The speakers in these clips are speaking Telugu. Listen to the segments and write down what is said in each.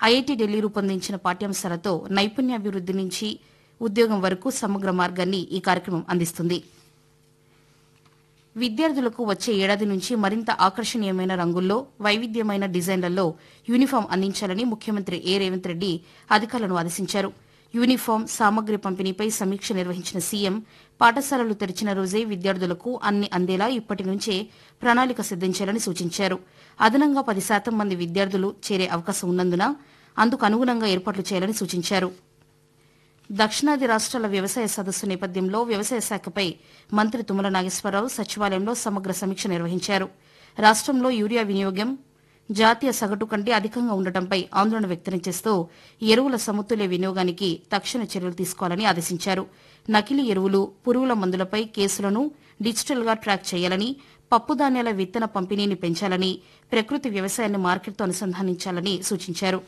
ఐఐటి ఢిల్లీ రూపొందించిన పాఠ్యాంశాలతో నైపుణ్యాభివృద్ది నుంచి ఉద్యోగం వరకు సమగ్ర మార్గాన్ని ఈ కార్యక్రమం అందిస్తుంది విద్యార్థులకు వచ్చే ఏడాది నుంచి మరింత ఆకర్షణీయమైన రంగుల్లో వైవిధ్యమైన డిజైన్లలో యూనిఫామ్ అందించాలని ముఖ్యమంత్రి ఏ రేవంత్ రెడ్డి అధికారులను ఆదేశించారు యూనిఫామ్ సామగ్రి పంపిణీపై సమీక్ష నిర్వహించిన సీఎం పాఠశాలలు తెరిచిన రోజే విద్యార్థులకు అన్ని అందేలా ఇప్పటి నుంచే ప్రణాళిక సిద్దం చేయాలని సూచించారు అదనంగా పది శాతం మంది విద్యార్థులు చేరే అవకాశం ఉన్నందున అందుకు అనుగుణంగా ఏర్పాట్లు చేయాలని సూచించారు దక్షిణాది రాష్ట్రాల వ్యవసాయ సదస్సు నేపథ్యంలో వ్యవసాయ శాఖపై మంత్రి తుమ్మల నాగేశ్వరరావు సచివాలయంలో సమగ్ర సమీక్ష నిర్వహించారు రాష్టంలో యూరియా వినియోగం జాతీయ సగటు కంటే అధికంగా ఉండటంపై ఆందోళన వ్యక్తం చేస్తూ ఎరువుల సమతుల్య వినియోగానికి తక్షణ చర్యలు తీసుకోవాలని ఆదేశించారు నకిలీ ఎరువులు పురుగుల మందులపై కేసులను డిజిటల్ గా ట్రాక్ చేయాలని పప్పు ధాన్యాల విత్తన పంపిణీని పెంచాలని ప్రకృతి వ్యవసాయాన్ని మార్కెట్తో అనుసంధానించాలని సూచించారు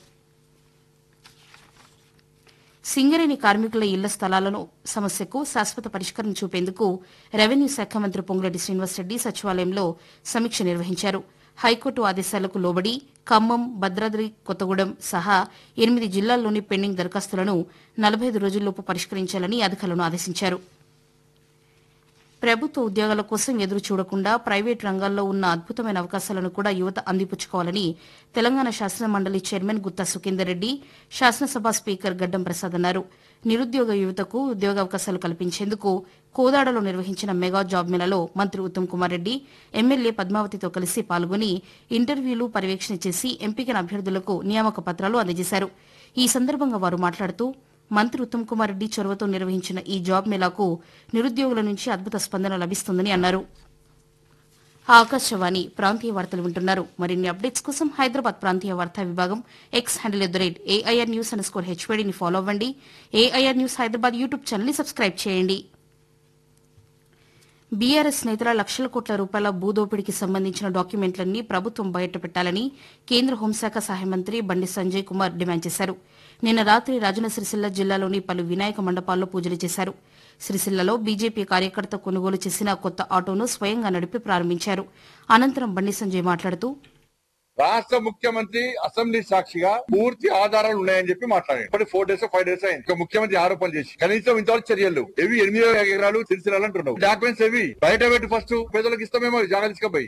సింగరేణి కార్మికుల ఇళ్ల స్థలాలను సమస్యకు శాశ్వత పరిష్కారం చూపేందుకు రెవెన్యూ శాఖ మంత్రి పొంగులేటి శ్రీనివాసరెడ్డి సచివాలయంలో సమీక్ష నిర్వహించారు హైకోర్టు ఆదేశాలకు లోబడి ఖమ్మం భద్రాద్రి కొత్తగూడెం సహా ఎనిమిది జిల్లాల్లోని పెండింగ్ దరఖాస్తులను నలభై ఐదు రోజుల్లోపు పరిష్కరించాలని అధికారులను ఆదేశించారు ప్రభుత్వ ఉద్యోగాల కోసం ఎదురు చూడకుండా ప్రైవేట్ రంగాల్లో ఉన్న అద్భుతమైన అవకాశాలను కూడా యువత అందిపుచ్చుకోవాలని తెలంగాణ శాసన మండలి చైర్మన్ గుత్తా సుఖేందర్ రెడ్డి శాసనసభ స్పీకర్ గడ్డం ప్రసాద్ అన్నారు నిరుద్యోగ యువతకు ఉద్యోగావకాశాలు కల్పించేందుకు కోదాడలో నిర్వహించిన మెగా జాబ్ మేళలో మంత్రి ఉత్తమ్ కుమార్ రెడ్డి ఎమ్మెల్యే పద్మావతితో కలిసి పాల్గొని ఇంటర్వ్యూలు పర్యవేక్షణ చేసి ఎంపికైన అభ్యర్థులకు నియామక పత్రాలు అందజేశారు ఈ సందర్భంగా వారు మాట్లాడుతూ మంత్రి ఉత్తమ్ కుమార్ రెడ్డి చొరవతో నిర్వహించిన ఈ జాబ్ మేళాకు నిరుద్యోగుల నుంచి అద్భుత స్పందన లభిస్తుందని అన్నారు ఆకాశవాణి ప్రాంతీయ వార్తలు వింటున్నారు మరిన్ని అప్డేట్స్ కోసం హైదరాబాద్ ప్రాంతీయ వార్తా విభాగం X handle at the rate AIR news underscore హెచ్వేడిని ఫాలో అవ్వండి ఏఐఆర్ న్యూస్ హైదరాబాద్ యూట్యూబ్ ఛానల్ని సబ్స్క్రైబ్ చేయండి బీఆర్ఎస్ నేతల లక్షల కోట్ల రూపాయల భూదోపిడీకి సంబంధించిన డాక్యుమెంట్లన్నీ ప్రభుత్వం బయటపెట్టాలని కేంద్ర హోంశాఖ సహాయ మంత్రి బండి సంజయ్ కుమార్ డిమాండ్ చేశారు నిన్న రాత్రి రాజన్న సిరిసిల్ల జిల్లాలోని పలు వినాయక మండపాల్లో పూజలు చేశారు సిరిసిల్లలో బీజేపీ కార్యకర్త కొనుగోలు చేసిన కొత్త ఆటోను స్వయంగా నడిపి ప్రారంభించారు అనంతరం బండి సంజయ్ మాట్లాడుతూ రాష్ట్ర ముఖ్యమంత్రి అసెంబ్లీ సాక్షిగా పూర్తి ఆధారాలు ఉన్నాయని చెప్పి మాట్లాడారు ఇప్పటి ఫోర్ డేస్ ఫైవ్ డేస్ అయింది ఇక ముఖ్యమంత్రి ఆరోపణలు చేసి కనీసం ఇంతవరకు చర్యలు ఎవి ఎనిమిది ఎకరాలు సిరిసిల్లాలు అంటున్నావు డాక్యుమెంట్స్ ఎవి బయట పెట్టి ఫస్ట్ పేదలకు ఇస్తామేమో జాగా తీసుకపోయి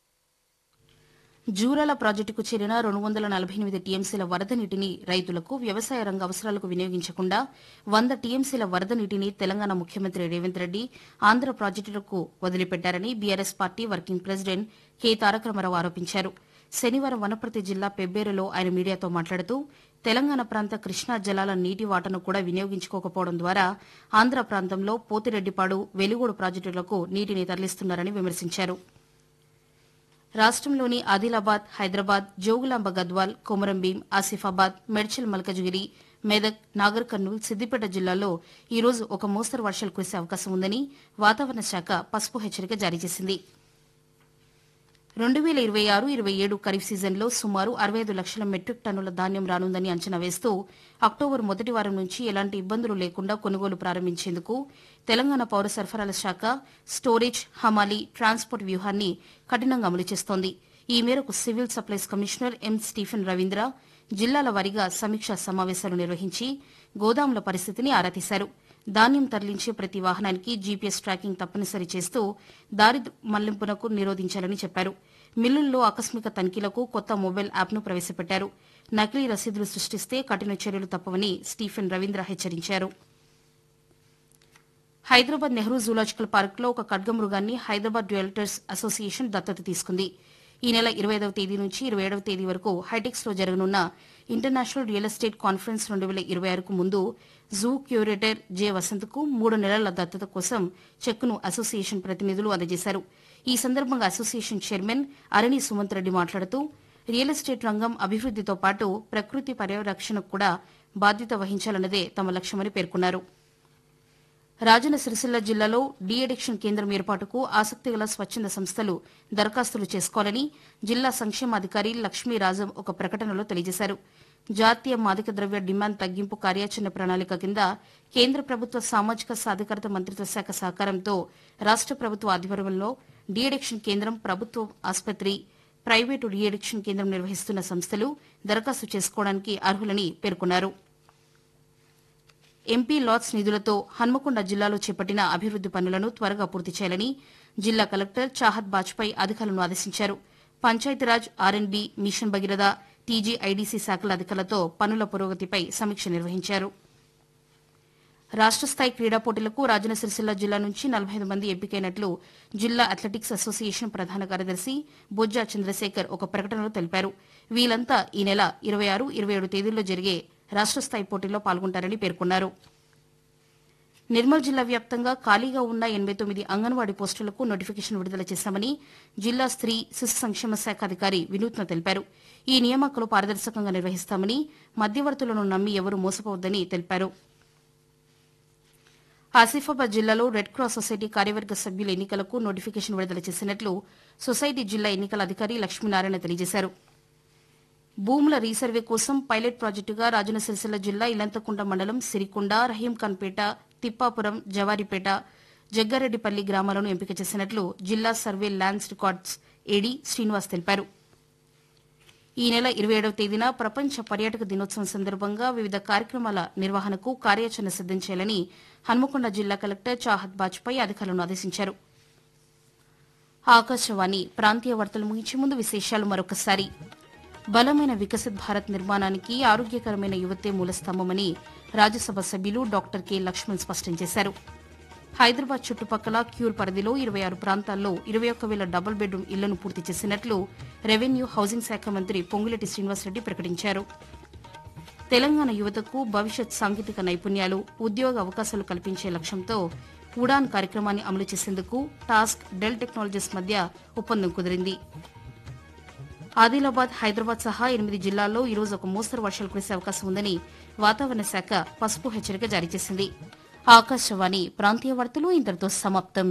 జూరాల ప్రాజెక్టుకు చేరిన రెండు వందల నలభై ఎనిమిది టీఎంసీల వరద నీటిని రైతులకు వ్యవసాయ రంగ అవసరాలకు వినియోగించకుండా వంద టీఎంసీల వరద నీటిని తెలంగాణ ముఖ్యమంత్రి రేవంత్ రెడ్డి ఆంధ్ర ప్రాజెక్టులకు వదిలిపెట్టారని BRS party working president K Taraka Rama Rao ఆరోపించారు శనివారం వనపర్తి జిల్లా పెబ్బేరులో ఆయన మీడియాతో మాట్లాడుతూ తెలంగాణ ప్రాంత కృష్ణా జలాల నీటి వాటను కూడా వినియోగించుకోకపోవడం ద్వారా ఆంధ్ర ప్రాంతంలో పోతిరెడ్డిపాడు వెలుగోడు ప్రాజెక్టులకు నీటిని తరలిస్తున్నారని విమర్శించారు రాష్టంలోని ఆదిలాబాద్ హైదరాబాద్ జోగులాంబ గద్వాల్ కొమరంభీం ఆసిఫాబాద్ మెడ్చల్ మల్కజ్గిరి మెదక్ నాగర్ కర్నూల్ సిద్దిపేట జిల్లాల్లో ఈ రోజు ఒక మోస్తరు వర్షాలు కురిసే అవకాశం ఉందని వాతావరణ శాఖ పసుపు హెచ్చరిక జారీ చేసింది రెండు వేల ఇరవై ఆరు ఇరవై ఏడు ఖరీఫ్ సీజన్లో సుమారు అరవై ఐదు లక్షల మెట్రిక్ టన్నుల ధాన్యం రానుందని అంచనా వేస్తూ అక్టోబర్ మొదటి వారం నుంచి ఎలాంటి ఇబ్బందులు లేకుండా కొనుగోలు ప్రారంభించేందుకు తెలంగాణ పౌర సరఫరాల శాఖ స్టోరేజ్ హమాలీ ట్రాన్స్పోర్ట్ వ్యూహాన్ని కఠినంగా అమలు చేస్తోంది ఈ మేరకు civil supplies commissioner M Stephen Ravindra జిల్లాల వారీగా సమీక్షా సమావేశాలు నిర్వహించి గోదాముల పరిస్థితిని ఆరా తీశారు ధాన్యం తరలించే ప్రతి వాహనానికి జీపీఎస్ ట్రాకింగ్ తప్పనిసరి చేస్తూ దారి మళ్లింపునకు నిరోధించాలని చెప్పారు మిల్లుల్లో ఆకస్మిక తనిఖీలకు కొత్త మొబైల్ యాప్ను ప్రవేశపెట్టారు నకిలీ రసీదులు సృష్టిస్తే కఠిన చర్యలు తప్పవని స్టీఫెన్ రవీంద్ర హెచ్చరించారు హైదరాబాద్ నెహ్రూ జూలాజికల్ పార్కులో ఒక ఖడ్గమృగాన్ని హైదరాబాద్ డ్యూయల్టర్స్ అసోసియేషన్ దత్తత తీసుకుంది ఈ నెల ఇరవై ఐదవ తేదీ నుంచి ఇరవై ఏడవ తేదీ వరకు హైటెక్స్ లో జరగనున్న ఇంటర్నేషనల్ రియల్ ఎస్టేట్ కాన్ఫరెన్స్ రెండు వేల ఇరవై ఆరుకు ముందు జూ క్యూరేటర్ జె వసంత్కు మూడు నెలల దత్తత కోసం చెక్కును అసోసియేషన్ ప్రతినిధులు అందజేశారు ఈ సందర్భంగా అసోసియేషన్ చైర్మన్ అరణి సుమంత్ రెడ్డి మాట్లాడుతూ రియల్ ఎస్టేట్ రంగం అభివృద్దితో పాటు ప్రకృతి పర్యవరక్షణకు కూడా బాధ్యత వహించాలన్నదే తమ లక్ష్యమని పేర్కొన్నారు రాజన్న సిరిసిల్ల జిల్లాలో డీ అడిక్షన్ కేంద్రం ఏర్పాటుకు ఆసక్తి గల స్వచ్ఛంద సంస్థలు దరఖాస్తులు చేసుకోవాలని జిల్లా సంక్షేమాధికారి లక్ష్మీరాజం ఒక ప్రకటనలో తెలియజేశారు జాతీయ మాదక ద్రవ్య డిమాండ్ తగ్గింపు కార్యాచరణ ప్రణాళిక కింద కేంద్ర ప్రభుత్వ సామాజిక సాధికారత మంత్రిత్వ శాఖ సహకారంతో రాష్ట ప్రభుత్వ ఆధ్వర్యంలో డీ అడిక్షన్ కేంద్రం ప్రభుత్వ ఆసుపత్రి ప్రైవేటు రీఎడిక్షన్ కేంద్రం నిర్వహిస్తున్న సంస్థలు దరఖాస్తు చేసుకోవడానికి అర్హులని పేర్కొన్నారు ఎంపీ లాట్స్ నిధులతో హన్మకొండ జిల్లాలో చేపట్టిన అభివృద్ది పనులను త్వరగా పూర్తి చేయాలని జిల్లా కలెక్టర్ చాహత్ బాజ్పాయ్ అధికారులను ఆదేశించారు Panchayati Raj R and B mission Bhagiratha TG IDC శాఖల అధికారులతో పనుల పురోగతిపై సమీక్ష నిర్వహించారు రాష్ట స్థాయి క్రీడా పోటీలకు రాజన్న సిరిసిల్ల జిల్లా నుంచి నలభై ఐదు మంది ఎంపికైనట్లు జిల్లా అథ్లెటిక్స్ అసోసియేషన్ ప్రధాన కార్యదర్శి బొజ్జా చంద్రశేఖర్ ఒక ప్రకటనలో తెలిపారు వీలంతా ఈ నెల ఇరవై ఆరు ఇరవై ఏడు తేదీల్లో జరిగే రాష్ట స్థాయి పోటీల్లో పాల్గొంటారని పేర్కొన్నారు నిర్మల్ జిల్లా వ్యాప్తంగా ఖాళీగా ఉన్న ఎనబై తొమ్మిది అంగన్వాడీ పోస్టులకు నోటిఫికేషన్ విడుదల చేశామని జిల్లా స్త్రీ శిశు సంక్షేమ శాఖ అధికారి వినూత్న తెలిపారు ఈ నియామకాలు పారదర్శకంగా నిర్వహిస్తామని మధ్యవర్తులను నమ్మి ఎవరూ మోసపోవద్దని తెలిపారు ఆసిఫాబాద్ జిల్లాలో రెడ్ క్రాస్ సొసైటీ కార్యవర్గ సభ్యుల ఎన్నికలకు నోటిఫికేషన్ విడుదల చేసినట్లు సొసైటీ జిల్లా ఎన్నికల అధికారి లక్ష్మీనారాయణ తెలియజేశారు భూముల రీసర్వే కోసం పైలట్ ప్రాజెక్టుగా రాజన్న సిరిసిల్ల జిల్లా ఇలంతకుంట మండలం సిరికొండ రహీంఖాన్పేట తిప్పాపురం జవారిపేట జగ్గారెడ్డిపల్లి గ్రామాలను ఎంపిక చేసినట్లు జిల్లా survey lands records AD Srinivas తెలిపారు ఈ నెల ఇరవై ఏడవ తేదీన ప్రపంచ పర్యాటక దినోత్సవం సందర్భంగా వివిధ కార్యక్రమాల నిర్వహణకు కార్యాచరణ సిద్దం చేయాలని హన్మకొండ జిల్లా కలెక్టర్ చాహత్ బాజ్పాయ్ అధికారులను ఆదేశించారు ఆకాశవాణి ప్రాంతీయ వార్తలు ముగించే ముందు విశేషాలు మరొకసారి బలమైన వికసిత్ భారత్ నిర్మాణానికి ఆరోగ్యకరమైన యువతే మూలస్తంభమని రాజ్యసభ సభ్యులు డాక్టర్ కె లక్ష్మణ్ స్పష్టం చేశారు హైదరాబాద్ చుట్టుపక్కల క్యూర్ పరిధిలో ఇరవై ఆరు ప్రాంతాల్లో ఇరవై ఒక్క వేల డబుల్ బెడ్రూమ్ ఇళ్లను పూర్తి చేసినట్లు రెవెన్యూ హౌసింగ్ శాఖ మంత్రి పొంగులేటి శ్రీనివాసరెడ్డి ప్రకటించారు తెలంగాణ యువతకు భవిష్యత్ సాంకేతిక నైపుణ్యాలు ఉద్యోగ అవకాశాలు కల్పించే లక్ష్యంతో ఉడాన్ కార్యక్రమాన్ని అమలు చేసేందుకు టాస్క్ డెల్ టెక్నాలజీస్ మధ్య ఒప్పందం కుదిరింది ఆదిలాబాద్ హైదరాబాద్ సహా ఎనిమిది జిల్లాల్లో ఈ రోజు ఒక మోస్తరు వర్షాలు కురిసే అవకాశం ఉందని వాతావరణ శాఖ పసుపు హెచ్చరిక జారీ చేసింది ఆకాశవాణి ప్రాంతీయ వార్తలు ఇంతటితో సమాప్తం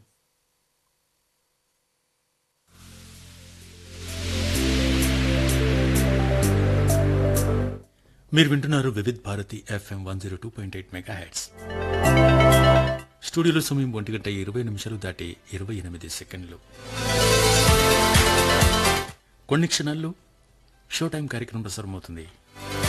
మీరు వింటున్నారు Vividh Bharati FM one zero two point eight megahertz స్టూడియోలో సమయం ఒంటి గంట ఇరవై నిమిషాలు దాటి ఇరవై ఎనిమిది సెకండ్లు కొన్ని క్షణాల్లో షో టైం కార్యక్రమం ప్రసారం అవుతుంది